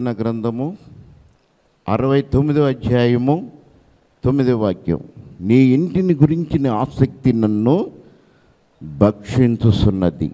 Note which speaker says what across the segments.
Speaker 1: కీర్తన గ్రంథము అరవై తొమ్మిదో అధ్యాయము తొమ్మిదో వాక్యం నీ ఇంటిని గురించిన ఆసక్తి నన్ను భక్షించుచున్నది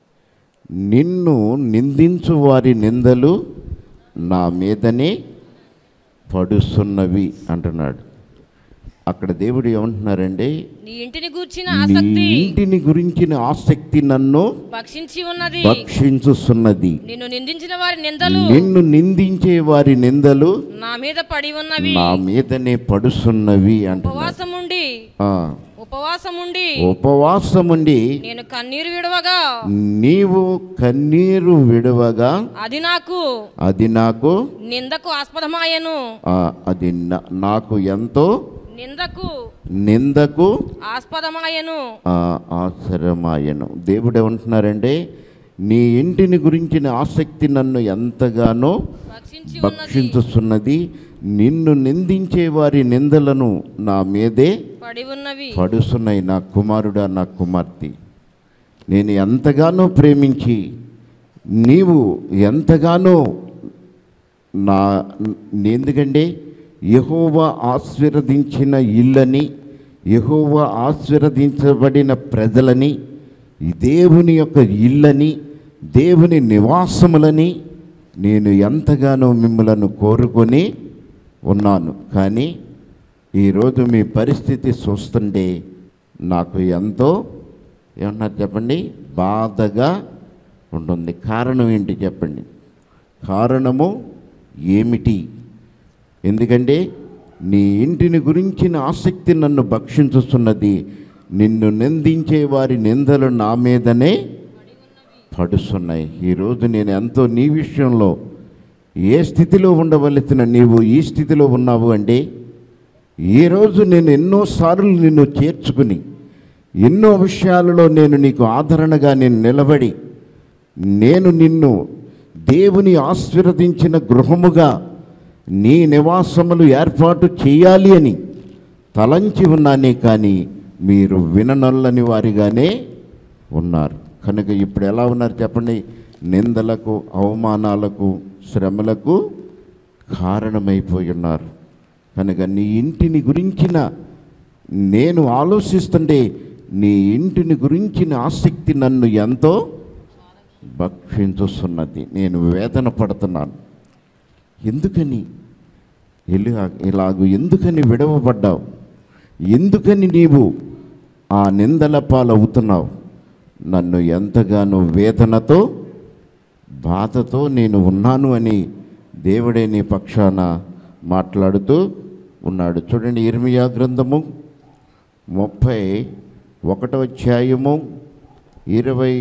Speaker 1: నిన్ను నిందించు వారి నిందలు నా మీదనే పడుస్తున్నవి అంటున్నాడు అక్కడ దేవుడు ఏమంటున్నారండి
Speaker 2: నీ ఇంటిని గూర్చిన
Speaker 1: నీ
Speaker 2: ఆసక్తి
Speaker 1: ఇంటిని గురించిన ఆసక్తి నన్ను
Speaker 2: భక్షించి ఉన్నది
Speaker 1: భక్షించుతున్నది
Speaker 2: నిన్ను నిందించిన వారి నిందలు
Speaker 1: నిన్ను నిందించే వారి నిందలు
Speaker 2: నా మీద పడి ఉన్నవి
Speaker 1: నా మీదనే పడుస్తున్నవి అంటున్నాడు
Speaker 2: ఉపవాసముండి
Speaker 1: ఆ,
Speaker 2: ఉపవాసముండి
Speaker 1: ఉపవాసముండి
Speaker 2: నేను కన్నీరు విడవగా
Speaker 1: నీవు కన్నీరు విడవగా
Speaker 2: అది నాకు
Speaker 1: అది నాకు
Speaker 2: నిందకు ఆస్పదమాయను
Speaker 1: ఆ, అది నా- నాకు ఎంతో
Speaker 2: నిందకు
Speaker 1: నిందకు
Speaker 2: ఆస్పదమాయను
Speaker 1: ఆ, ఆశ్రమాయను దేవుడు ఏమంటున్నారంటే నీ ఇంటిని గురించిన ఆసక్తి నన్ను ఎంతగానో
Speaker 2: భక్షించి ఉన్నది
Speaker 1: భక్షించుతున్నది నిన్ను నిందించే వారి నిందలను నా మీదే
Speaker 2: పడి ఉన్నవి
Speaker 1: పడుస్తున్నాయి నా కుమారుడా నా కుమార్తె నేను ఎంతగానో ప్రేమించి నీవు ఎంతగానో నా ఎందుకంటే యహోవా ఆశీర్వదించిన ఇల్లని యహోవా ఆశీర్వదించబడిన ప్రజలని ఈ దేవుని యొక్క ఇల్లని దేవుని నివాసములని నేను ఎంతగానో మిమ్మలను కోరుకొని ఉన్నాను కానీ ఈరోజు మీ పరిస్థితి చూస్తుంటే నాకు ఎంతో ఏమన్నారు చెప్పండి బాధగా ఉంటుంది కారణం ఏంటి చెప్పండి కారణము ఏమిటి ఎందుకంటే నీ ఇంటిని గురించిన ఆసక్తి నన్ను భక్షించుతున్నది నిన్ను నిందించే వారి నిందలు నా మీదనే పడుస్తున్నాయి ఈరోజు నేను ఎంతో నీ విషయంలో ఏ స్థితిలో ఉండవలసిన నీవు ఈ స్థితిలో ఉన్నావు అంటే ఈరోజు నేను ఎన్నోసార్లు నిన్ను చేర్చుకుని ఎన్నో విషయాలలో నేను నీకు ఆదరణగా నేను నిలబడి నేను నిన్ను దేవుని ఆశీర్వదించిన గృహముగా నీ నివాసములు ఏర్పాటు చేయాలి అని తలంచి ఉన్నానే కానీ మీరు విననొల్లని వారిగానే ఉన్నారు కనుక ఇప్పుడు ఎలా ఉన్నారు చెప్పండి నిందలకు అవమానాలకు శ్రమలకు కారణమైపోయి ఉన్నారు కనుక నీ ఇంటిని గురించిన నేను ఆలోచిస్తుంటే నీ ఇంటిని గురించిన ఆసక్తి నన్ను ఎంతో భక్షించుస్తున్నది నేను వేదన పడుతున్నాను ఎందుకని ఇలా ఇలాగూ ఎందుకని విడవబడ్డావు ఎందుకని నీవు ఆ నిందల పాలవుతున్నావు నన్ను ఎంతగానో వేదనతో బాధతో నేను ఉన్నాను అని దేవుడే నీ పక్షాన మాట్లాడుతూ ఉన్నాడు చూడండి ఇర్మియా గ్రంథము ముప్పై ఒకటో అధ్యాయము ఇరవై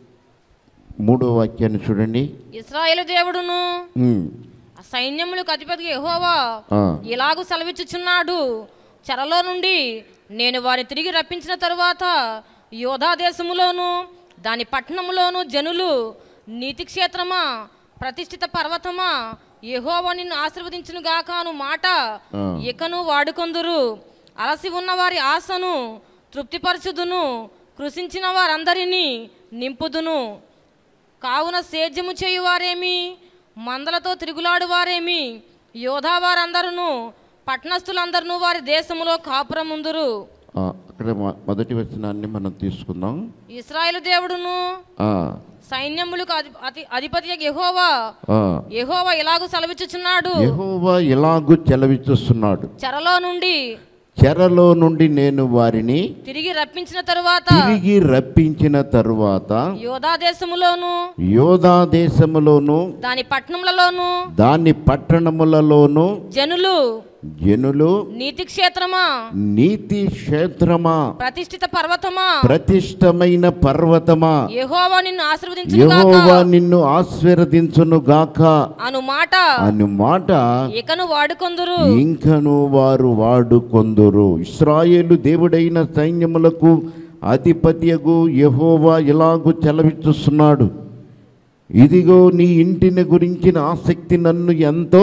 Speaker 1: మూడో వాక్యాన్ని చూడండి
Speaker 2: ఇస్రాయేలు దేవుడును
Speaker 1: ఉమ్,
Speaker 2: ఆ సైన్యములకు అధిపతి యెహోవా
Speaker 1: ఆ,
Speaker 2: ఇలాగు సెలవిచ్చుచున్నాడు చెరలో నుండి నేను వారిని తిరిగి రప్పించిన తరువాత యోధా దేశములోను దాని పట్టణములోను జనులు నీతి క్షేత్రమా ప్రతిష్ఠిత పర్వతమా యెహోవా నిన్ను ఆశీర్వదించును గాకాను మాట
Speaker 1: ఆ.
Speaker 2: ఇకను వాడుకొందురు అలసి ఉన్న వారి ఆశను తృప్తిపరచుదును కృషించిన వారందరినీ నింపుదును కావున సేద్యము చేయువారేమి మందలతో తిరుగులాడు వారేమి యోధా వారందరూ పట్టణస్థులందరూ వారి దేశములో కాపురముందురు
Speaker 1: ఆ, అక్కడ మొ- మొదటి వచనాన్ని మనం తీసుకుందాం
Speaker 2: ఇస్రాయేలు దేవుడును
Speaker 1: ఆ,
Speaker 2: సైన్యములకు అధి- అతి- అధిపతి యెహోవా
Speaker 1: ఆ.
Speaker 2: యెహోవా ఇలాగూ సెలవిచ్చుచున్నాడు
Speaker 1: యెహోవా ఎలాగూ చెలవిచ్చుస్తున్నాడు
Speaker 2: చెరలో నుండి
Speaker 1: చెరలో నుండి నేను వారిని
Speaker 2: తిరిగి రప్పించిన తరువాత
Speaker 1: తిరిగి రప్పించిన తరువాత
Speaker 2: యోధా దేశములోను
Speaker 1: యోధా దేశములోను
Speaker 2: దాని పట్టణములలోను
Speaker 1: దాని పట్టణములలోను
Speaker 2: జనులు
Speaker 1: జనులు
Speaker 2: నీతి క్షేత్రమా
Speaker 1: నీతి క్షేత్రమా
Speaker 2: ప్రతిష్ఠిత పర్వతమా
Speaker 1: ప్రతిష్టమైన పర్వతమా
Speaker 2: యెహోవా నిన్ను ఆశీర్వదించుగాక
Speaker 1: యెహోవా నిన్ను ఆశీర్వదించును గాక
Speaker 2: అను మాట
Speaker 1: అను మాట
Speaker 2: ఇకను వాడుకొందురు
Speaker 1: ఇంకను వారు వాడుకొందురు ఇస్రాయేలు దేవుడైన సైన్యములకు అధిపత్యగు యెహోవా ఇలాగు చెలవిచ్చుస్తున్నాడు ఇదిగో నీ ఇంటిని గురించిన ఆసక్తి నన్ను ఎంతో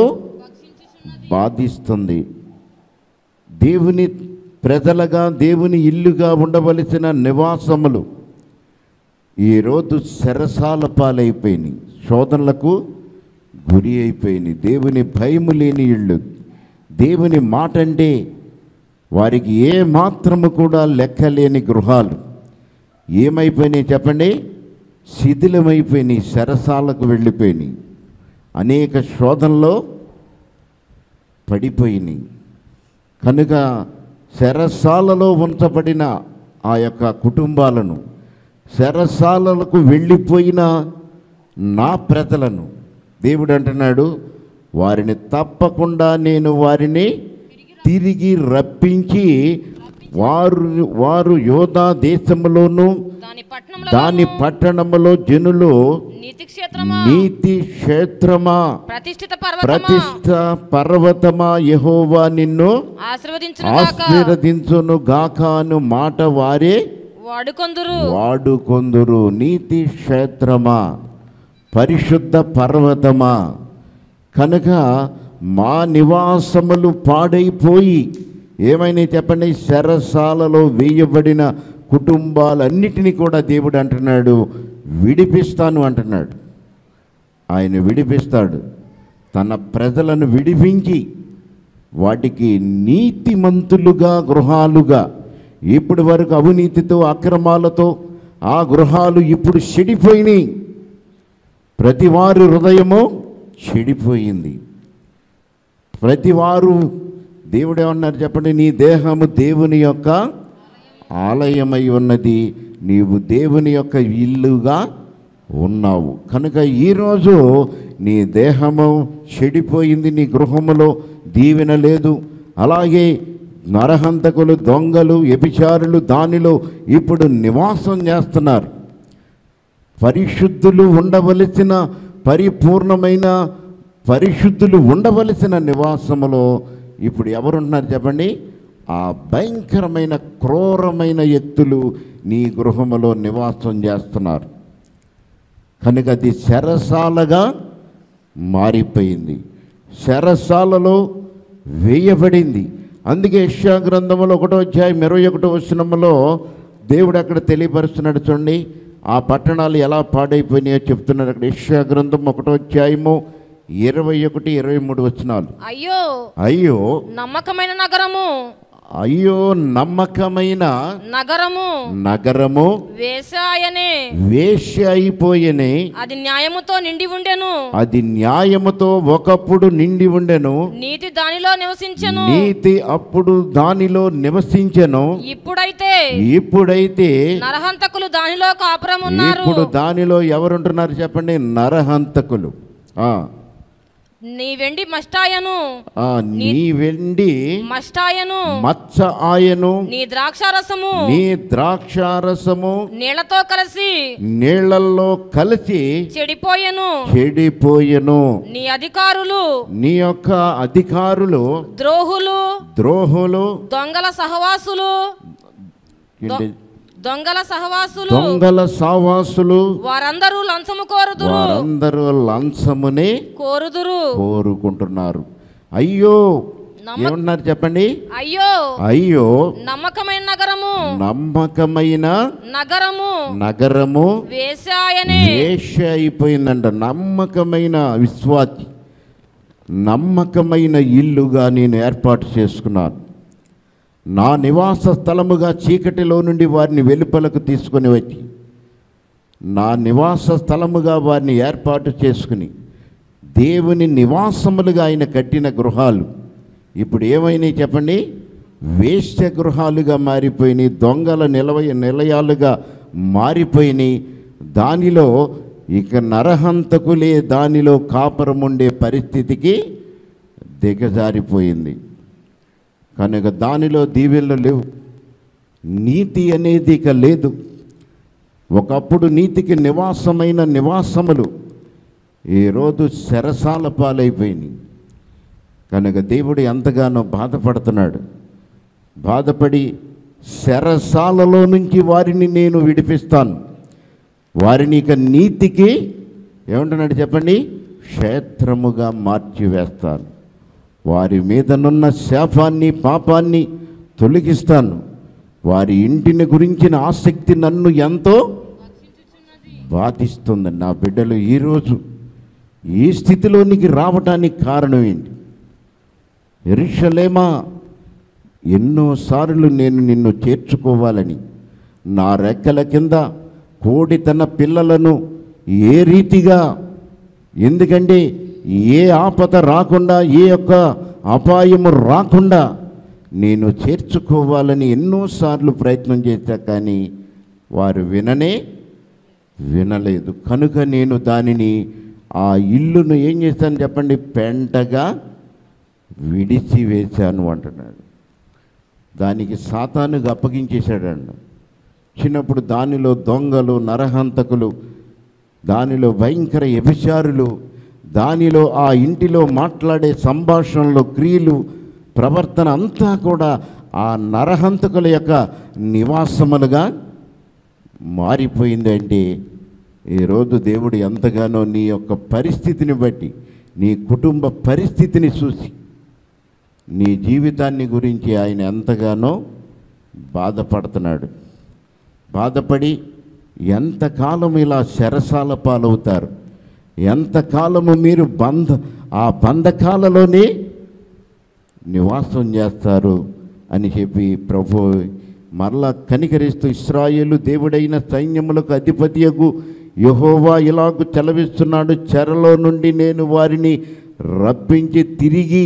Speaker 1: బాధిస్తుంది దేవుని ప్రజలుగా దేవుని ఇల్లుగా ఉండవలసిన నివాసములు ఈరోజు శరసాల పాలైపోయినాయి శోధనలకు గురి అయిపోయినాయి దేవుని భయము లేని ఇళ్ళు దేవుని మాట అంటే వారికి ఏ మాత్రము కూడా లెక్కలేని గృహాలు ఏమైపోయినాయి చెప్పండి శిథిలమైపోయినాయి సరసాలకు వెళ్ళిపోయినాయి అనేక శోధనలో పడిపోయినాయి కనుక శరసాలలో ఉంచబడిన ఆ యొక్క కుటుంబాలను శరసాలలకు వెళ్ళిపోయిన నా ప్రజలను దేవుడు అంటున్నాడు వారిని తప్పకుండా నేను వారిని తిరిగి రప్పించి వారు వారు యోధా దేశంలోనూ
Speaker 2: దాని పట్టణంలో
Speaker 1: దాని పట్టణములో జనులు
Speaker 2: నీతి క్షేత్రమా
Speaker 1: నీతి క్షేత్రమా
Speaker 2: ప్రతిష్ఠిత పర్వతమా
Speaker 1: ప్రతిష్ట పర్వతమా యహోవా నిన్ను
Speaker 2: ఆశీర్వదించును గాక
Speaker 1: ఆశీర్వదించును గాక అను మాట వారే
Speaker 2: వాడుకొందురు
Speaker 1: వాడుకొందురు నీతి క్షేత్రమా పరిశుద్ధ పర్వతమా కనుక మా నివాసములు పాడైపోయి ఏమైనా చెప్పండి శరసాలలో వేయబడిన కుటుంబాలన్నిటినీ కూడా దేవుడు అంటున్నాడు విడిపిస్తాను అంటున్నాడు ఆయన విడిపిస్తాడు తన ప్రజలను విడిపించి వాటికి నీతిమంతులుగా గృహాలుగా ఇప్పటి వరకు అవినీతితో అక్రమాలతో ఆ గృహాలు ఇప్పుడు చెడిపోయినాయి ప్రతి వారి హృదయము చెడిపోయింది ప్రతి వారు దేవుడు ఏమన్నారు చెప్పండి నీ దేహము దేవుని యొక్క ఆలయమై ఉన్నది నీవు దేవుని యొక్క ఇల్లుగా ఉన్నావు కనుక ఈరోజు నీ దేహము చెడిపోయింది నీ గృహములో దీవెన లేదు అలాగే నరహంతకులు దొంగలు వ్యభిచారులు దానిలో ఇప్పుడు నివాసం చేస్తున్నారు పరిశుద్ధులు ఉండవలసిన పరిపూర్ణమైన పరిశుద్ధులు ఉండవలసిన నివాసములో ఇప్పుడు ఎవరుంటున్నారు చెప్పండి ఆ భయంకరమైన క్రూరమైన వ్యక్తులు నీ గృహములో నివాసం చేస్తున్నారు కనుక అది శరసాలగా మారిపోయింది శరసాలలో వేయబడింది అందుకే యెషయా గ్రంథములో ఒకటో అధ్యాయం ఇరవై ఒకటో వచనములో దేవుడు అక్కడ తెలియపరుస్తున్నాడు చూడండి ఆ పట్టణాలు ఎలా పాడైపోయినాయో చెప్తున్నారు అక్కడ యెషయా గ్రంథం ఒకటో అధ్యాయము ఇరవై ఒకటి ఇరవై మూడు వచనాలు
Speaker 2: అయ్యో
Speaker 1: అయ్యో
Speaker 2: నమ్మకమైన నగరము
Speaker 1: అయ్యో నమ్మకమైన
Speaker 2: నగరము
Speaker 1: నగరము
Speaker 2: వేసాయనే
Speaker 1: వేశ్య అయిపోయనే
Speaker 2: అది న్యాయముతో నిండి ఉండెను
Speaker 1: అది న్యాయముతో ఒకప్పుడు నిండి ఉండెను
Speaker 2: నీతి దానిలో నివసించెను
Speaker 1: నీతి అప్పుడు దానిలో నివసించెను
Speaker 2: ఇప్పుడైతే
Speaker 1: ఇప్పుడైతే
Speaker 2: నరహంతకులు దానిలో కాపురమున్నారు
Speaker 1: ఇప్పుడు దానిలో ఎవరుంటున్నారు చెప్పండి నరహంతకులు ఆ,
Speaker 2: నీ వెండి మష్టాయను
Speaker 1: ఆ, నీ వెండి
Speaker 2: మష్టాయను
Speaker 1: మచ్చ ఆయను
Speaker 2: నీ ద్రాక్షారసము
Speaker 1: నీ ద్రాక్షారసము
Speaker 2: నీళ్లతో కలిసి
Speaker 1: నీళ్లలో కలిసి
Speaker 2: చెడిపోయెను
Speaker 1: చెడిపోయెను
Speaker 2: నీ అధికారులు
Speaker 1: నీ యొక్క అధికారులు
Speaker 2: ద్రోహులు
Speaker 1: ద్రోహులు
Speaker 2: దొంగల సహవాసులు
Speaker 1: ఏంటి?
Speaker 2: దొంగల సహవాసులు
Speaker 1: దొంగల సావాసులు
Speaker 2: వారందరూ లంచము కోరుదురు
Speaker 1: వారందరూ లంచమునే
Speaker 2: కోరుదురు
Speaker 1: కోరుకుంటున్నారు అయ్యో
Speaker 2: నమ్మ-
Speaker 1: ఏమన్నారు చెప్పండి
Speaker 2: అయ్యో
Speaker 1: అయ్యో
Speaker 2: నమ్మకమైన నగరము
Speaker 1: నమ్మకమైన
Speaker 2: నగరము
Speaker 1: నగరము
Speaker 2: వేశాయనే
Speaker 1: వేష అయిపోయిందంట నమ్మకమైన విశ్వాసి నమ్మకమైన ఇల్లుగా నేను ఏర్పాటు చేసుకున్నాను నా నివాస స్థలముగా చీకటిలో నుండి వారిని వెలుపలకు తీసుకొని వచ్చి నా నివాస స్థలముగా వారిని ఏర్పాటు చేసుకుని దేవుని నివాసములుగా ఆయన కట్టిన గృహాలు ఇప్పుడు ఏమైనాయి చెప్పండి వేశ్య గృహాలుగా మారిపోయినాయి దొంగల నిలవ నిలయాలుగా మారిపోయినాయి దానిలో ఇక నరహంతకులే దానిలో కాపురం ఉండే పరిస్థితికి దిగజారిపోయింది కనుక దానిలో దీవెనలు లేవు నీతి అనేది ఇక లేదు ఒకప్పుడు నీతికి నివాసమైన నివాసములు ఈరోజు శరసాల పాలైపోయినాయి కనుక దేవుడు ఎంతగానో బాధపడుతున్నాడు బాధపడి శరసాలలో నుంచి వారిని నేను విడిపిస్తాను వారిని ఇక నీతికి ఏమంటున్నాడు చెప్పండి క్షేత్రముగా మార్చివేస్తాను వారి మీదనున్న శాపాన్ని పాపాన్ని తొలగిస్తాను వారి ఇంటిని గురించిన ఆసక్తి నన్ను ఎంతో బాధిస్తుంది నా బిడ్డలు ఈరోజు ఈ స్థితిలోనికి రావటానికి కారణం ఏంటి ఎరుషలేమా ఎన్నోసార్లు నేను నిన్ను చేర్చుకోవాలని నా రెక్కల కింద కోడి తన పిల్లలను ఏ రీతిగా ఎందుకంటే ఏ ఆపద రాకుండా ఏ యొక్క అపాయము రాకుండా నేను చేర్చుకోవాలని ఎన్నోసార్లు ప్రయత్నం చేశా కానీ వారు విననే వినలేదు కనుక నేను దానిని ఆ ఇల్లును ఏం చేశాను చెప్పండి పెంటగా విడిచి వేశాను అంటున్నాడు దానికి సాతానుగా అప్పగించేశాడండి చిన్నప్పుడు దానిలో దొంగలు నరహంతకులు దానిలో భయంకర వ్యభిచారులు దానిలో ఆ ఇంటిలో మాట్లాడే సంభాషణలు క్రియలు ప్రవర్తన అంతా కూడా ఆ నరహంతకుల యొక్క నివాసములుగా మారిపోయిందంటే ఈరోజు దేవుడు ఎంతగానో నీ యొక్క పరిస్థితిని బట్టి నీ కుటుంబ పరిస్థితిని చూసి నీ జీవితాన్ని గురించి ఆయన ఎంతగానో బాధపడుతున్నాడు బాధపడి ఎంతకాలం ఇలా శరసాల పాలవుతారు ఎంతకాలము మీరు బంధ ఆ బంధకాలలోనే నివాసం చేస్తారు అని చెప్పి ప్రభు మరలా కనికరిస్తూ ఇస్రాయేలు దేవుడైన సైన్యములకు అధిపతియగు యహోవా ఇలాగు చెలవిస్తున్నాడు చెరలో నుండి నేను వారిని రప్పించి తిరిగి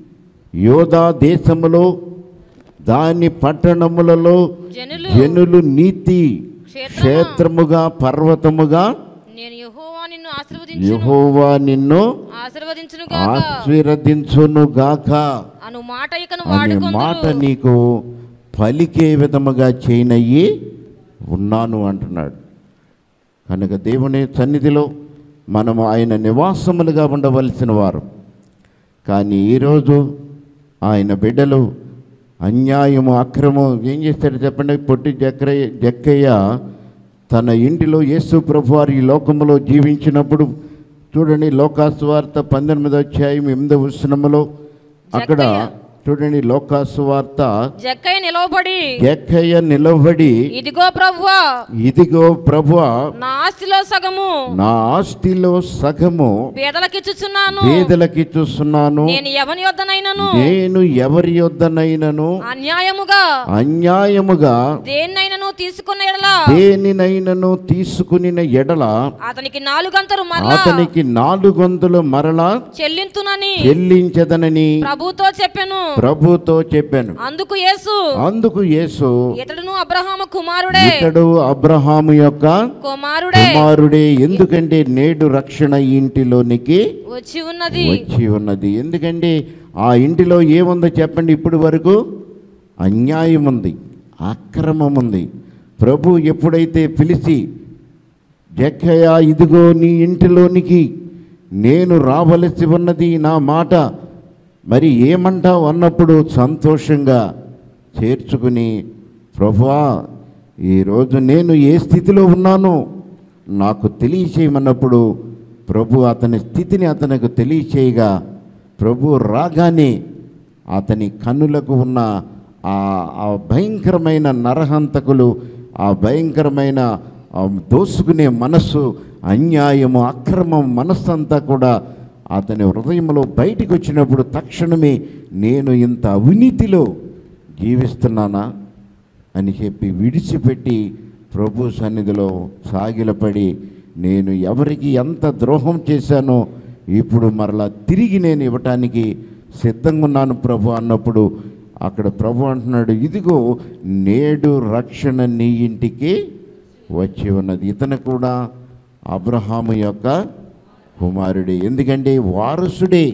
Speaker 1: యోధా దేశములో దాని పట్టణములలో
Speaker 2: జనులు
Speaker 1: జనులు నీతి
Speaker 2: క్షేత్రమా
Speaker 1: క్షేత్రముగా పర్వతముగా
Speaker 2: నేను యెహోవా నిన్ను ఆశీర్వదించును
Speaker 1: యహోవా నిన్ను
Speaker 2: ఆశీర్వదించును గాక
Speaker 1: ఆశీర్వదించును గాక
Speaker 2: అను మాట ఇకను
Speaker 1: అనే మాట
Speaker 2: వాడుకొందురు
Speaker 1: నీకు పలికే విధముగా చేయనయ్యి ఉన్నాను అంటున్నాడు కనుక దేవుని సన్నిధిలో మనము ఆయన నివాసములుగా ఉండవలసిన వారు కానీ ఈరోజు ఆయన బిడ్డలు అన్యాయము అక్రమం ఏం చేస్తాడు చెప్పండి పొట్టి జక్రయ్య జక్కయ్య తన ఇంటిలో యేసు ప్రభు వారు ఈ లోకములో జీవించినప్పుడు చూడండి లోకాసువార్త పంతొమ్మిది అధ్యాయం ఎనిమిదవ వచనములో అక్కడ
Speaker 2: జక్కయ్య.
Speaker 1: చూడండి లోకాసువార్త
Speaker 2: జక్కయ్య నిలవబడి
Speaker 1: జక్కయ్య నిలబడి
Speaker 2: ఇదిగో ప్రభువా
Speaker 1: ఇదిగో ప్రభువా
Speaker 2: నా ఆస్తిలో సగము
Speaker 1: నా ఆస్తిలో సగము
Speaker 2: పేదలకిచ్చుచున్నాను
Speaker 1: పేదలకి చూస్తున్నాను
Speaker 2: నేను ఎవని యొద్దనైనను
Speaker 1: నేను ఎవరి యొద్దనైనను
Speaker 2: అన్యాయముగా
Speaker 1: అన్యాయముగా
Speaker 2: దేన్నైనను తీసుకున్న ఎడల
Speaker 1: దేనినైనను తీసుకుని ఎడల
Speaker 2: అతనికి నాలుగంతలు మరలా
Speaker 1: అతనికి నాలుగొంతులు మరలా
Speaker 2: చెల్లింతునని
Speaker 1: చెల్లించదనని
Speaker 2: ప్రభుతో చెప్పెను
Speaker 1: ప్రభుతో చెప్పాను
Speaker 2: అందుకు యేసు
Speaker 1: అందుకు యేసు
Speaker 2: ఇతడును అబ్రహాము కుమారుడే
Speaker 1: ఇతడు అబ్రహాము యొక్క
Speaker 2: కుమారుడే
Speaker 1: కుమారుడే ఎందుకంటే నేడు రక్షణ ఈ ఇంటిలోనికి
Speaker 2: వచ్చి ఉన్నది
Speaker 1: వచ్చి ఉన్నది ఎందుకంటే ఆ ఇంటిలో ఏముందో చెప్పండి ఇప్పటి వరకు అన్యాయం ఉంది అక్రమం ఉంది ప్రభు ఎప్పుడైతే పిలిచి జక్కయ్య ఇదిగో నీ ఇంటిలోనికి నేను రావలసి ఉన్నది నా మాట మరి ఏమంటావు అన్నప్పుడు సంతోషంగా చేర్చుకుని ప్రభువా ఈరోజు నేను ఏ స్థితిలో ఉన్నానో నాకు తెలియచేయమన్నప్పుడు ప్రభు అతని స్థితిని అతనికి తెలియచేయగా ప్రభు రాగానే అతని కన్నులకు ఉన్న ఆ ఆ భయంకరమైన నరహంతకులు ఆ భయంకరమైన ఆ దోసుకునే మనస్సు అన్యాయము అక్రమం మనస్సు అంతా కూడా అతని హృదయంలో బయటికి వచ్చినప్పుడు తక్షణమే నేను ఇంత అవినీతిలో జీవిస్తున్నానా అని చెప్పి విడిచిపెట్టి ప్రభు సన్నిధిలో సాగిలపడి నేను ఎవరికి ఎంత ద్రోహం చేశానో ఇప్పుడు మరలా తిరిగి నేను ఇవ్వటానికి సిద్ధంగా ఉన్నాను ప్రభు అన్నప్పుడు అక్కడ ప్రభు అంటున్నాడు ఇదిగో నేడు రక్షణ నీ ఇంటికి వచ్చి ఉన్నది ఇతను కూడా అబ్రహాము యొక్క కుమారుడే ఎందుకంటే వారసుడే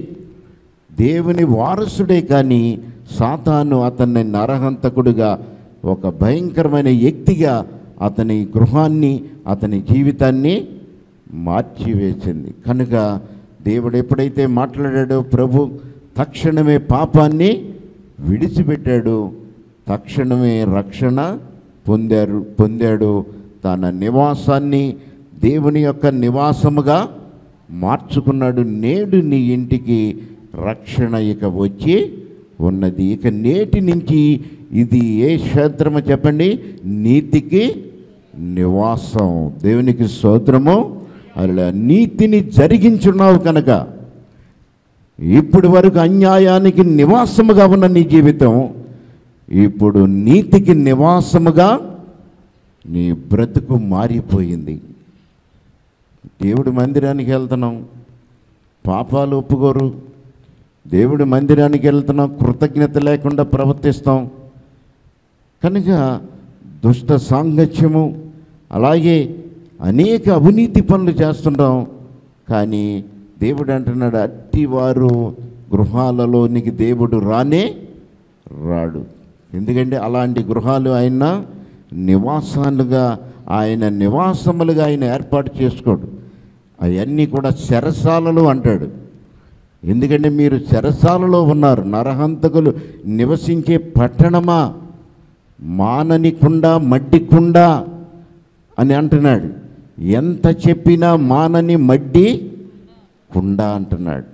Speaker 1: దేవుని వారసుడే కానీ సాతాను అతన్ని నరహంతకుడుగా ఒక భయంకరమైన వ్యక్తిగా అతని గృహాన్ని అతని జీవితాన్ని మార్చివేసింది కనుక దేవుడు ఎప్పుడైతే మాట్లాడాడో ప్రభు తక్షణమే పాపాన్ని విడిచిపెట్టాడు తక్షణమే రక్షణ పొందారు పొందాడు తన నివాసాన్ని దేవుని యొక్క నివాసముగా మార్చుకున్నాడు నేడు నీ ఇంటికి రక్షణ ఇక వచ్చి ఉన్నది ఇక నేటి నుంచి ఇది ఏ క్షేత్రమో చెప్పండి నీతికి నివాసం దేవునికి స్తోత్రము అలా నీతిని జరిగించున్నావు కనుక ఇప్పటి వరకు అన్యాయానికి నివాసముగా ఉన్న నీ జీవితం ఇప్పుడు నీతికి నివాసముగా నీ బ్రతుకు మారిపోయింది దేవుడి మందిరానికి వెళ్తున్నాం పాపాలు ఒప్పుకోరు దేవుడి మందిరానికి వెళ్తున్నాం కృతజ్ఞత లేకుండా ప్రవర్తిస్తాం కనుక దుష్ట సాంగత్యము అలాగే అనేక అవినీతి పనులు చేస్తుంటాం కానీ దేవుడు అంటున్నాడు అట్టి వారు గృహాలలోనికి దేవుడు రానే రాడు ఎందుకంటే అలాంటి గృహాలు ఆయన నివాసాలుగా ఆయన నివాసములుగా ఆయన ఏర్పాటు చేసుకోడు అవన్నీ కూడా చెరసాలలు అంటాడు ఎందుకంటే మీరు చెరసాలలో ఉన్నారు నరహంతకులు నివసించే పట్టణమా మాననికుండా మడ్డికుండా అని అంటున్నాడు ఎంత చెప్పినా మానని మడ్డి కుండ అంటున్నాడు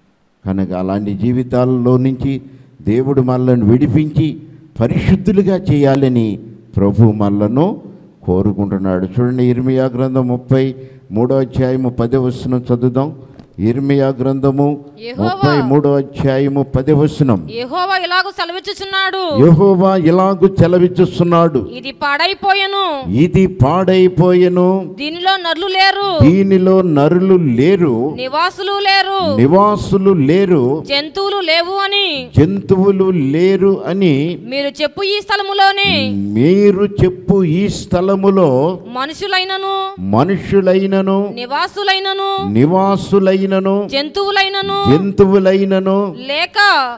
Speaker 1: కనుక అలాంటి జీవితాలలో నుంచి దేవుడు మనల్ని విడిపించి పరిశుద్ధులుగా చేయాలని ప్రభు మనలను కోరుకుంటున్నాడు చూడండి ఇర్మియా గ్రంథం ముప్పై మూడో అధ్యాయము పదే వచనం చదువుదాం ఇర్మియా గ్రంథము
Speaker 2: యెహోవా.
Speaker 1: ముప్పై మూడో అధ్యాయము పదే వచనం
Speaker 2: యెహోవా ఇలాగూ సెలవిచ్చుచున్నాడు
Speaker 1: యెహోవా ఇలాగు చెలవిచ్చుస్తున్నాడు
Speaker 2: ఇది పాడైపోయెను
Speaker 1: ఇది పాడైపోయెను
Speaker 2: దీనిలో నరులు లేరు
Speaker 1: దీనిలో నరులు లేరు
Speaker 2: నివాసులు లేరు
Speaker 1: నివాసులు లేరు
Speaker 2: జంతువులు లేవు అని
Speaker 1: జంతువులు లేరు అని
Speaker 2: మీరు చెప్పు ఈ స్థలములోనే
Speaker 1: మీరు చెప్పు ఈ స్థలములో
Speaker 2: మనుషులైనను
Speaker 1: మనుషులైనను
Speaker 2: నివాసులైనను
Speaker 1: నివాసులైనను
Speaker 2: జంతువులైనను
Speaker 1: జంతువులైనను
Speaker 2: లేక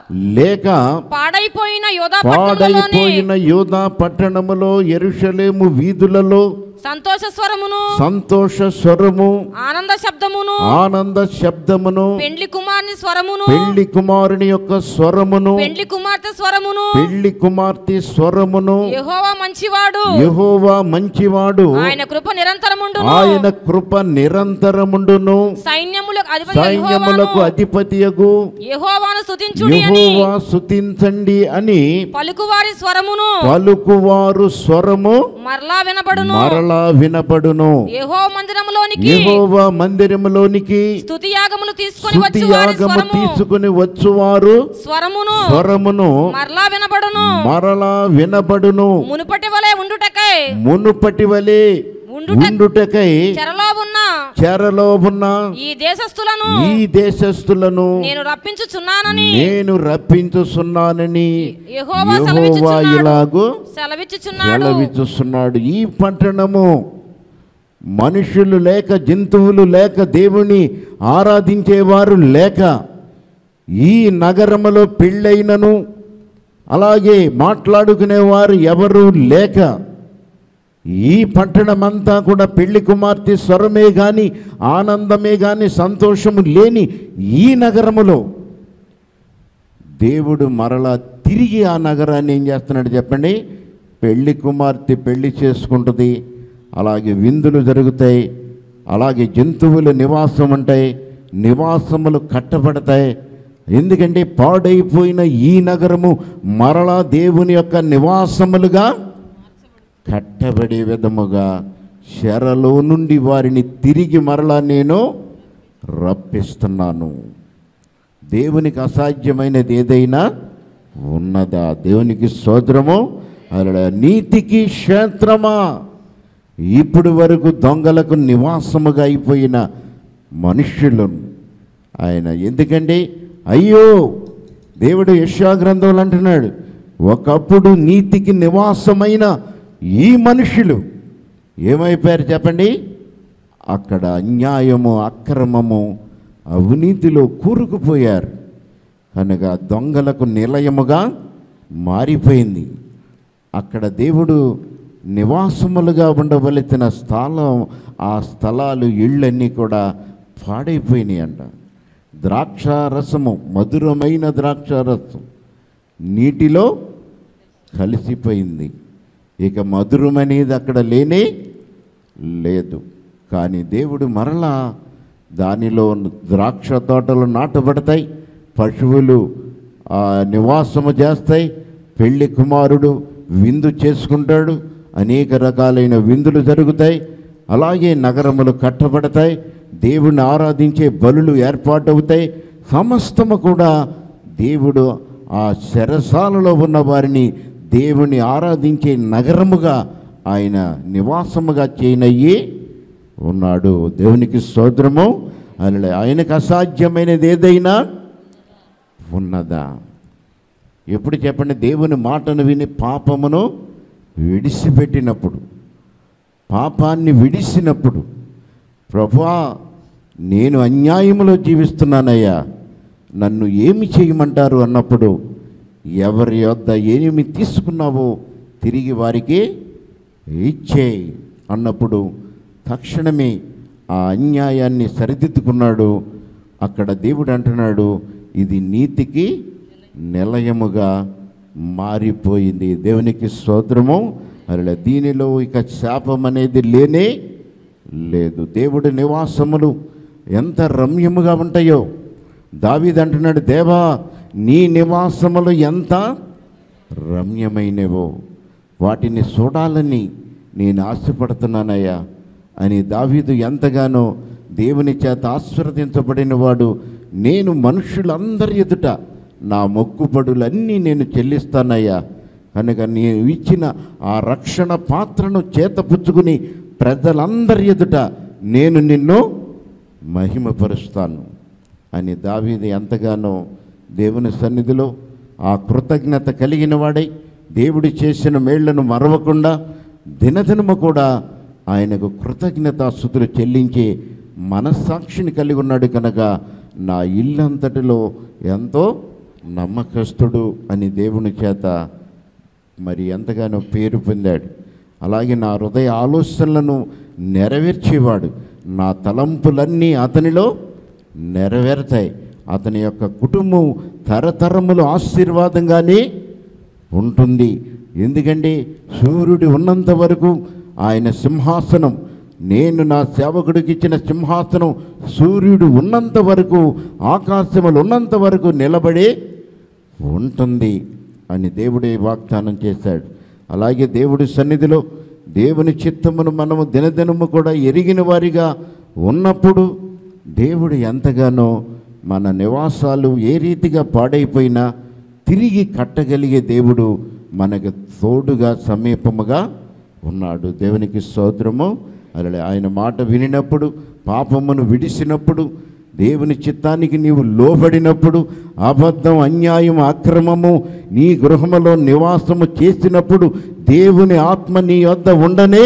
Speaker 1: లేక
Speaker 2: పాడైపోయిన యోధా పట్టణంలోని
Speaker 1: పాడైపోయిన యోధా పట్టణములో ఎరుషలేము వీధులలో
Speaker 2: సంతోష స్వరమును
Speaker 1: సంతోష స్వరము
Speaker 2: ఆనంద శబ్దమును
Speaker 1: ఆనంద శబ్దమును
Speaker 2: పెండ్లి కుమార్ని స్వరమును
Speaker 1: పెళ్లి కుమారుని యొక్క స్వరమును
Speaker 2: పెండ్లి కుమార్తె స్వరమును
Speaker 1: పెళ్లి కుమార్తె స్వరమును
Speaker 2: యెహోవా మంచివాడు
Speaker 1: యెహోవా మంచివాడు
Speaker 2: ఆయన కృప నిరంతరముండును
Speaker 1: ఆయన కృప నిరంతరముండును
Speaker 2: సైన్యములకు అధిపతి
Speaker 1: సైన్యములకు
Speaker 2: యెహోవాను
Speaker 1: అధిపతియగు
Speaker 2: యెహోవాను స్తుతించుడి అని
Speaker 1: యెహోవా స్తుతించండి అని
Speaker 2: పలుకువారి స్వరమును
Speaker 1: పలుకువారు స్వరము
Speaker 2: మరలా వినబడును
Speaker 1: మరలా వినపడును
Speaker 2: యెహో మందిరములోనికి
Speaker 1: యెహోవా మందిరములోనికి
Speaker 2: స్తుతి యాగములు తీసుకొని
Speaker 1: స్తుతి
Speaker 2: వచ్చి వారి
Speaker 1: యాగము
Speaker 2: స్వరము
Speaker 1: తీసుకుని వచ్చువారు
Speaker 2: స్వరమును
Speaker 1: స్వరమును
Speaker 2: మరలా వినబడును
Speaker 1: మరలా వినబడును
Speaker 2: మునుపటి వలె ఉండుటకై
Speaker 1: మునుపటి వలె
Speaker 2: ఉండుట
Speaker 1: ఉండుటకై
Speaker 2: చెరలో ఉన్న
Speaker 1: చెరలో ఉన్న
Speaker 2: ఈ దేశస్థులను
Speaker 1: ఈ దేశస్థులను
Speaker 2: నేను రప్పించుచున్నానని
Speaker 1: నేను రప్పించుచున్నానని
Speaker 2: యెహోవా
Speaker 1: యెహోవా
Speaker 2: సెలవిచ్చుచున్నాడు.
Speaker 1: ఇలాగు
Speaker 2: సెలవిచ్చుచున్నాడు
Speaker 1: సెలవిచ్చుస్తున్నాడు ఈ పట్టణము మనుషులు లేక జంతువులు లేక దేవుని ఆరాధించేవారు లేక ఈ నగరములో పెళ్ళైనను అలాగే మాట్లాడుకునేవారు ఎవరు లేక ఈ పట్టణమంతా కూడా పెళ్లి కుమార్తె స్వరమే గాని ఆనందమే గాని సంతోషము లేని ఈ నగరములో దేవుడు మరలా తిరిగి ఆ నగరాన్ని ఏం చేస్తున్నాడు చెప్పండి పెళ్లి కుమార్తె పెళ్లి చేసుకుంటుంది అలాగే విందులు జరుగుతాయి అలాగే జంతువులు నివాసం ఉంటాయి నివాసములు కట్టబడతాయి ఎందుకంటే పాడైపోయిన ఈ నగరము మరలా దేవుని యొక్క నివాసములుగా కట్టబడే విధముగా శరలో నుండి వారిని తిరిగి మరలా నేను రప్పిస్తున్నాను దేవునికి అసాధ్యమైనది ఏదైనా ఉన్నదా దేవునికి స్తోత్రము అలా నీతికి క్షేత్రమా ఇప్పుడు వరకు దొంగలకు నివాసముగా అయిపోయిన మనుష్యులను ఆయన ఎందుకంటే అయ్యో దేవుడు యశాగ్రంథంలో అంటున్నాడు ఒకప్పుడు నీతికి నివాసమైన ఈ మనుషులు ఏమైపోయారు చెప్పండి అక్కడ అన్యాయము అక్రమము అవినీతిలో కూరుకుపోయారు కనుక దొంగలకు నిలయముగా మారిపోయింది అక్కడ దేవుడు నివాసములుగా ఉండవలసిన స్థలం ఆ స్థలాలు ఇళ్ళన్నీ కూడా పాడైపోయినాయి అంట ద్రాక్ష రసము మధురమైన ద్రాక్ష రసం నీటిలో కలిసిపోయింది ఇక మధురం అనేది అక్కడ లేనే లేదు కానీ దేవుడు మరలా దానిలో ద్రాక్ష తోటలు నాటబడతాయి పశువులు ఆ, నివాసము చేస్తాయి పెళ్లి కుమారుడు విందు చేసుకుంటాడు అనేక రకాలైన విందులు జరుగుతాయి అలాగే నగరములు కట్టబడతాయి దేవుణ్ణి ఆరాధించే బలులు ఏర్పాటవుతాయి సమస్తము కూడా దేవుడు ఆ శరసాలలో ఉన్న వారిని దేవుని ఆరాధించే నగరముగా ఆయన నివాసముగా చేయనయ్యి ఉన్నాడు దేవునికి స్తోత్రము అలా ఆయనకు అసాధ్యమైనది ఏదైనా ఉన్నదా ఎప్పుడు చెప్పండి దేవుని మాటను విని పాపమును విడిచిపెట్టినప్పుడు పాపాన్ని విడిసినప్పుడు ప్రభువా నేను అన్యాయములో జీవిస్తున్నానయ్యా నన్ను ఏమి చేయమంటారు అన్నప్పుడు ఎవరి యొద్ద ఏమి తీసుకున్నావో తిరిగి వారికి ఇచ్చేయి అన్నప్పుడు తక్షణమే ఆ అన్యాయాన్ని సరిదిద్దుకున్నాడు అక్కడ దేవుడు అంటున్నాడు ఇది నీతికి నిలయముగా మారిపోయింది దేవునికి స్తోత్రము అలా దీనిలో ఇక శాపం అనేది లేనే లేదు దేవుడి నివాసములు ఎంత రమ్యముగా ఉంటాయో దావీదు అంటున్నాడు దేవా నీ నివాసములు ఎంత రమ్యమైనవో వాటిని చూడాలని నేను ఆశపడుతున్నానయ్యా అని దావీదు ఎంతగానో దేవుని చేత ఆశీర్వదించబడిన వాడు నేను మనుషులందరి ఎదుట నా మొక్కుబడులన్నీ నేను చెల్లిస్తానయ్యా కనుక నేను ఇచ్చిన ఆ రక్షణ పాత్రను చేతపుచ్చుకుని ప్రజలందరి ఎదుట నేను నిన్ను మహిమపరుస్తాను అని దావీది ఎంతగానో దేవుని సన్నిధిలో ఆ కృతజ్ఞత కలిగిన వాడై దేవుడు చేసిన మేళ్లను మరవకుండా దినదినము కూడా ఆయనకు కృతజ్ఞతాస్థుతులు చెల్లించే మనస్సాక్షిని కలిగి ఉన్నాడు కనుక నా ఇల్లంతటిలో ఎంతో నమ్మకస్తుడు అని దేవుని చేత మరి ఎంతగానో పేరు పొందాడు అలాగే నా హృదయ ఆలోచనలను నెరవేర్చేవాడు నా తలంపులన్నీ అతనిలో నెరవేరుతాయి అతని యొక్క కుటుంబం తరతరములు ఆశీర్వాదంగానే ఉంటుంది ఎందుకంటే సూర్యుడు ఉన్నంత వరకు ఆయన సింహాసనం నేను నా సేవకుడికి ఇచ్చిన సింహాసనం సూర్యుడు ఉన్నంత వరకు ఆకాశములు ఉన్నంత వరకు నిలబడే ఉంటుంది అని దేవుడే వాగ్దానం చేశాడు అలాగే దేవుడి సన్నిధిలో దేవుని చిత్తమును మనము దినదినము కూడా ఎరిగిన వారిగా ఉన్నప్పుడు దేవుడు ఎంతగానో మన నివాసాలు ఏ రీతిగా పాడైపోయినా తిరిగి కట్టగలిగే దేవుడు మనకు తోడుగా సమీపముగా ఉన్నాడు దేవునికి స్తోత్రము అలా ఆయన మాట వినినప్పుడు పాపమును విడిసినప్పుడు దేవుని చిత్తానికి నీవు లోబడినప్పుడు అబద్ధం అన్యాయం అక్రమము నీ గృహములో నివాసము చేసినప్పుడు దేవుని ఆత్మ నీ వద్ద ఉండనే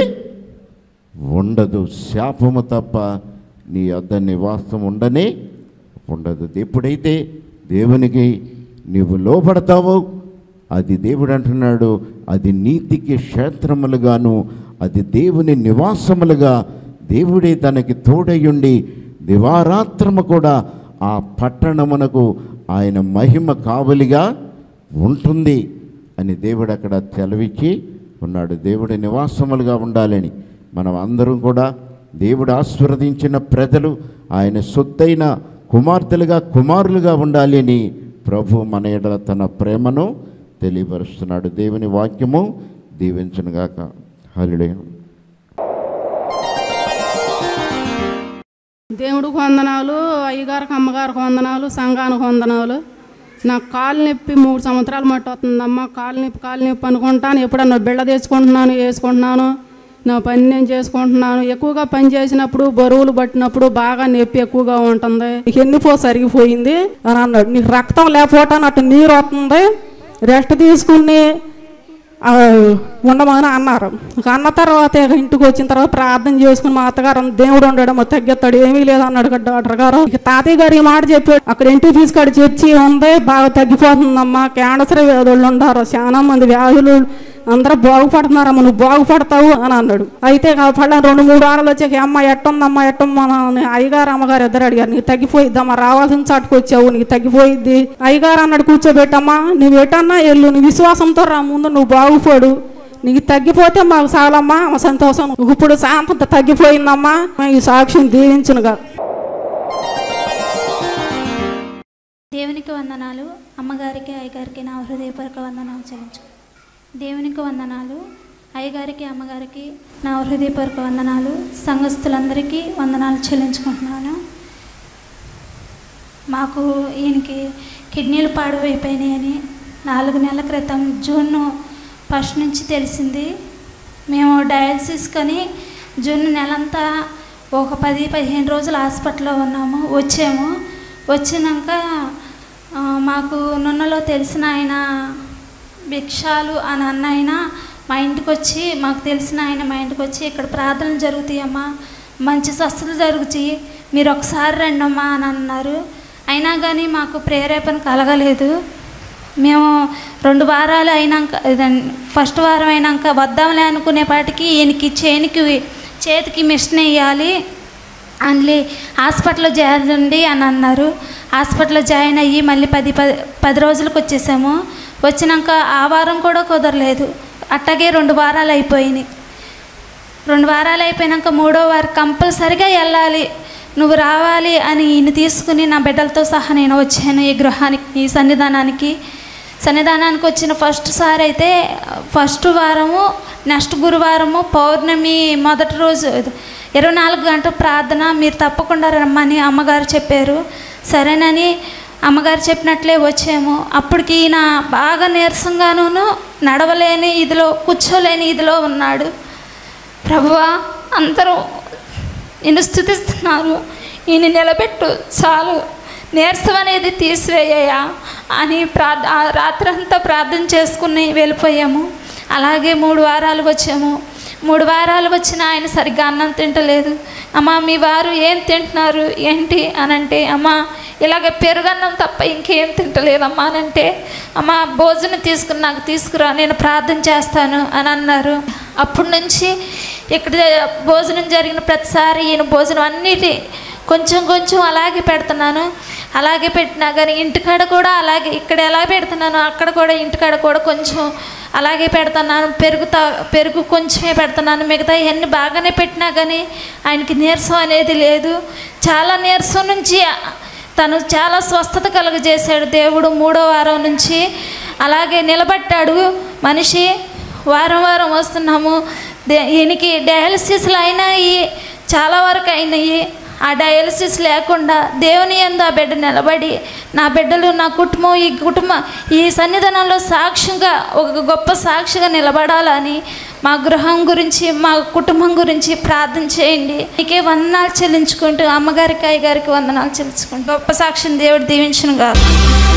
Speaker 1: ఉండదు శాపము తప్ప నీ వద్ద నివాసం ఉండనే ఉండదు ఎప్పుడైతే దేవునికి నీవు లోబడతావో అది దేవుడు అంటున్నాడు అది నీతికి క్షేత్రములుగాను అది దేవుని నివాసములుగా దేవుడే తనకి తోడయుండి దివారాత్రము కూడా ఆ పట్టణమునకు ఆయన మహిమ కావలిగా ఉంటుంది అని దేవుడు అక్కడ సెలవిచ్చి ఉన్నాడు దేవుడి నివాసములుగా ఉండాలని మనం అందరం కూడా దేవుడు ఆశీర్వదించిన ప్రజలు ఆయన సొత్తైన కుమార్తెలుగా కుమారులుగా ఉండాలి అని ప్రభు మన ఎడల తన ప్రేమను తెలియపరుస్తున్నాడు దేవుని వాక్యము దీవించునుగాక హరిడయం
Speaker 3: దేవుడికి వందనాలు అయ్యగారికి అమ్మగారికి వందనాలు సంఘానికి వందనాలు నాకు కాలు నొప్పి మూడు సంవత్సరాలు మట్టి వస్తుందమ్మా కాలు నొప్పి కాలు నొప్పి అనుకుంటాను ఎప్పుడన్నా బిళ్ళ తెచ్చుకుంటున్నాను వేసుకుంటున్నాను నా పని నేను చేసుకుంటున్నాను ఎక్కువగా పని చేసినప్పుడు బరువులు పట్టినప్పుడు బాగా నొప్పి ఎక్కువగా ఉంటుంది
Speaker 4: నీకు ఎన్నిపో సరిగిపోయింది అని అన్నాడు నీకు రక్తం లేకపోవటాన్ని అటు నీరు వస్తుంది రెస్ట్ తీసుకుని ఆ, ఉండమని అన్నారు ఇక అన్న తర్వాత ఇక ఇంటికి వచ్చిన తర్వాత ప్రార్థన చేసుకుని మా అత్తగారు అన్న, దేవుడు ఉండడం తగ్గెత్తాడు ఏమీ లేదన్నాడు కదా డాక్టర్ గారు ఇక తాతయ్య గారు ఈ మాట చెప్పాడు అక్కడ ఇంటికి తీసుకాడు చర్చి ఉంది బాగా తగ్గిపోతుందమ్మా క్యాన్సర్ వ్యాధులు ఉండారు చాలా మంది వ్యాధులు అందరూ బాగుపడుతున్నారమ్మ నువ్వు బాగుపడతావు అని అన్నాడు అయితే పళ్ళ రెండు మూడు వారాలు వచ్చాక అమ్మ ఎట్టుందమ్మా ఎట్టమ్మా అని అయ్యగారు అమ్మగారు ఇద్దరు అడిగారు నీకు తగ్గిపోయిద్దమ్మా రావాల్సిన చాటుకు వచ్చావు నీకు తగ్గిపోయిద్ది అయ్యగారు అన్నాడు కూర్చోబెట్టమ్మా నువ్వు ఎటన్నా వెళ్ళు నీ విశ్వాసంతో రా ముందు నువ్వు బాగుపడు నీకు తగ్గిపోతే మాకు చాలమ్మా మా సంతోషం ఇప్పుడు శాంతత తగ్గిపోయిందమ్మా ఈ సాక్ష్యం దీవించునుగా
Speaker 5: దేవునికి వందనాలు అమ్మగారికి అయ్యగారికి నా హృదయపూర్వక వందనాలు చెల్లించు దేవునికి వందనాలు అయ్యగారికి అమ్మగారికి నా హృదయపూర్వక వందనాలు సంఘస్థులందరికీ వందనాలు చెల్లించుకుంటున్నాను మాకు ఈయనకి కిడ్నీలు పాడువైపోయినాయని నాలుగు నెలల క్రితం జూన్ ఫస్ట్ నుంచి తెలిసింది మేము డయాలసిస్ కొని జూన్ నెలంతా ఒక పది పదిహేను రోజులు హాస్పిటల్లో ఉన్నాము వచ్చాము వచ్చినాక ఆ, మాకు నున్నలో తెలిసిన ఆయన భిక్షాలు అని అన్న ఆయన మా ఇంటికి వచ్చి మాకు తెలిసిన ఆయన మా ఇంటికి వచ్చి ఇక్కడ ప్రార్థనలు జరుగుతాయమ్మా మంచి స్వస్థత జరుగుతాయి మీరు ఒకసారి రండమ్మా అని అన్నారు అయినా కానీ మాకు ప్రేరేపణ కలగలేదు మేము రెండు వారాలు అయినాక ఇదన్- ఫస్ట్ వారం అయినాక వద్దాంలే అనుకునేపాటికి ఈయనకి చేనికి చేతికి మిషన్ వేయాలి అందులో హాస్పిటల్లో చేరండి అని అన్నారు హాస్పిటల్లో జాయిన్ అయ్యి మళ్ళీ పది పది పది రోజులకు వచ్చేసాము వచ్చినాక ఆ వారం కూడా కుదరలేదు అట్టాగే రెండు వారాలు అయిపోయినాయి రెండు వారాలు అయిపోయినాక మూడో వారం కంపల్సరిగా వెళ్ళాలి నువ్వు రావాలి అని ఈయన తీసుకుని నా బిడ్డలతో సహా నేను వచ్చాను ఈ గృహానికి ఈ సన్నిధానానికి సన్నిధానానికి వచ్చిన ఫస్ట్ సారి అయితే ఫస్ట్ వారము నెక్స్ట్ గురువారము పౌర్ణమి మొదటి రోజు ఇరవై నాలుగు గంటల ప్రార్థన మీరు తప్పకుండా రమ్మని అమ్మగారు చెప్పారు సరేనని అమ్మగారు చెప్పినట్లే వచ్చాము అప్పటికి ఈయన బాగా నీరసంగాను నడవలేని ఇదిలో కూర్చోలేని ఇదిలో ఉన్నాడు ప్రభువా అందరూ నిన్ను స్థుతిస్తున్నారు ఈయన నిలబెట్టు చాలు నీరసం అనేది తీసివేయ్యా అని ప్రార్థ ఆ రాత్రంతా ప్రార్థన చేసుకుని వెళ్ళిపోయాము అలాగే మూడు వారాలు వచ్చాము మూడు వారాలు వచ్చిన ఆయన సరిగ్గా అన్నం తింటలేదు అమ్మ మీ వారు ఏం తింటున్నారు ఏంటి అని అంటే అమ్మ ఇలాగ పెరుగన్నం తప్ప ఇంకేం తింటలేదమ్మా అని అంటే అమ్మ భోజనం తీసుకుని నాకు తీసుకురా నేను ప్రార్థన చేస్తాను అని అన్నారు అప్పటి నుంచి ఇక్కడ భోజనం జరిగిన ప్రతిసారి ఈయన భోజనం అన్నిటి కొంచెం కొంచెం అలాగే పెడుతున్నాను అలాగే పెట్టినా కానీ ఇంటికాడ కూడా అలాగే ఇక్కడ ఎలా పెడుతున్నాను అక్కడ కూడా ఇంటికాడ కూడా కొంచెం అలాగే పెడుతున్నాను పెరుగు తా పెరుగు కొంచెమే పెడుతున్నాను మిగతా ఇవన్నీ బాగానే పెట్టినా కానీ ఆయనకి నీరసం అనేది లేదు చాలా నీరసం నుంచి తను చాలా స్వస్థత కలుగజేశాడు దేవుడు మూడో వారం నుంచి అలాగే నిలబట్టాడు మనిషి వారం వారం వస్తున్నాము దే ఈయనకి డయాలసిస్లు అయినాయి చాలా వరకు అయినాయి ఆ డయాలసిస్ లేకుండా దేవుని ఎందు ఆ బిడ్డ నిలబడి నా బిడ్డలు నా కుటుంబం ఈ కుటుంబం ఈ సన్నిధానంలో సాక్ష్యంగా ఒక గొప్ప సాక్షిగా నిలబడాలని మా గృహం గురించి మా కుటుంబం గురించి ప్రార్థన చేయండి నీకే వందనాలు చెల్లించుకుంటూ అమ్మగారికి అయ్యగారికి వందనాలు చెల్లించుకుంటూ గొప్ప సాక్షిని దేవుడు దీవించను కాదు